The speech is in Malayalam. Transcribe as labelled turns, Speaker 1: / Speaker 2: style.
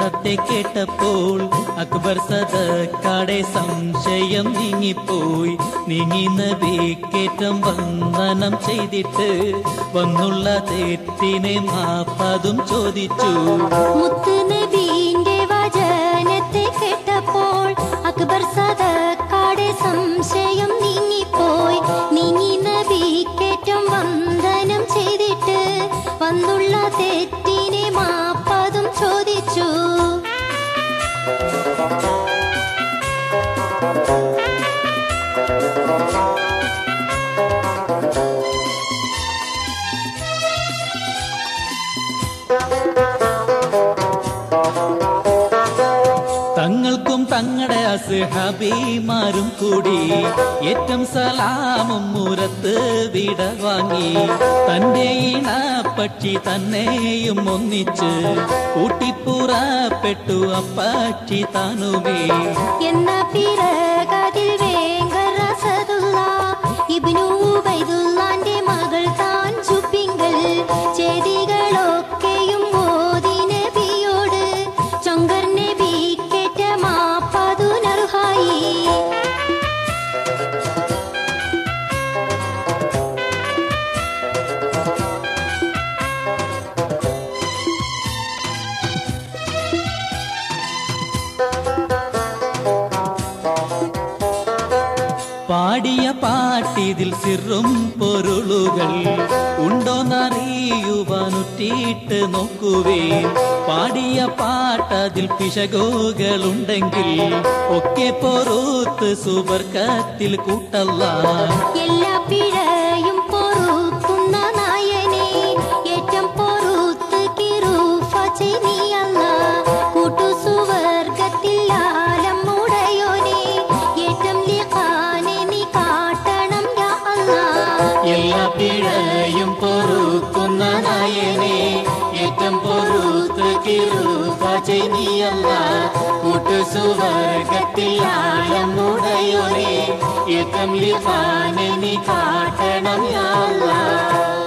Speaker 1: ബന്ധത്തെ കേട്ടപ്പോൾ അക്ബർ സദക്കാടെ സംശയം നീങ്ങിപ്പോയി നീങ്ങി നബിക്കേറ്റം വന്ദനം ചെയ്തിട്ട് വന്നുള്ള തെറ്റിനെ മാപ്പതും ചോദിച്ചു
Speaker 2: മുത്ത് നബീന്റെ വചനത്തെ കേട്ടപ്പോൾ അക്ബർ സദക്കാടെ സംശയം നീങ്ങിപ്പോയി നീങ്ങി നബിക്കേറ്റം വന്ദനം ചെയ്തിട്ട് വന്നുള്ള തെറ്റിനെ മാപ്പതും ചോദിച്ചു
Speaker 1: തങ്ങൾക്കും തങ്ങളുടെ അസ്ഹാബിമാരും കൂടി ഏറ്റം സലാമും മുരത്ത് വിട വാങ്ങി തന്റെ ഇണപ്പക്ഷി തന്നെയും ഒന്നിച്ച് കൂട്ടിപ്പുറപ്പെട്ടു അപ്പക്ഷി താനുമേ
Speaker 2: എന്ന പിറകതിൽ വേങ്കർ അസദുള്ള ഇബ്നു ഉബൈദുള്ളാന്റെ മകൾ താൻ ചുപ്പിങ്കൽ ചെയ്തികളൊക്കെയും ഓതി നബിയോട് ചൊങ്കർ നബി കേറ്റ മാപ്പതുനർഹായി
Speaker 1: പാടിയ പാട്ടിതിൽ സിറും പൊരുളുകൾ ഉണ്ടോന്നറിയുവാനുറ്റിയിട്ട് നോക്കുവേ പാടിയ പാട്ടതിൽ പിശകുകളുണ്ടെങ്കിൽ ഒക്കെ പൊറുത്ത് സുബർക്കത്തിൽ കൂട്ടല്ല
Speaker 2: എല്ലാ പിഴയും പൊറുക്കുന്ന നായനെ ഏറ്റം പൊറുത്ത് കിറൂഫ ചെയ്തിയല്ല കൂട്ടു സുവർഗത്തിൽ ആലം ഉടയോനെ ഏറ്റം ലിഖാനെ നീ കാട്ടണം യാ അല്ലാ
Speaker 1: എല്ലാ പിഴയും പൊറുക്കുന്ന നായനെ ഏറ്റം പൊറുത്ത് കിറുക ചെയ്യല്ല കൂട്ടു സുവർഗത്തിൽ ആഴമുടയോനെ ഏറ്റം ലിഫാനെ നീ കാട്ടണം യാ അല്ലാ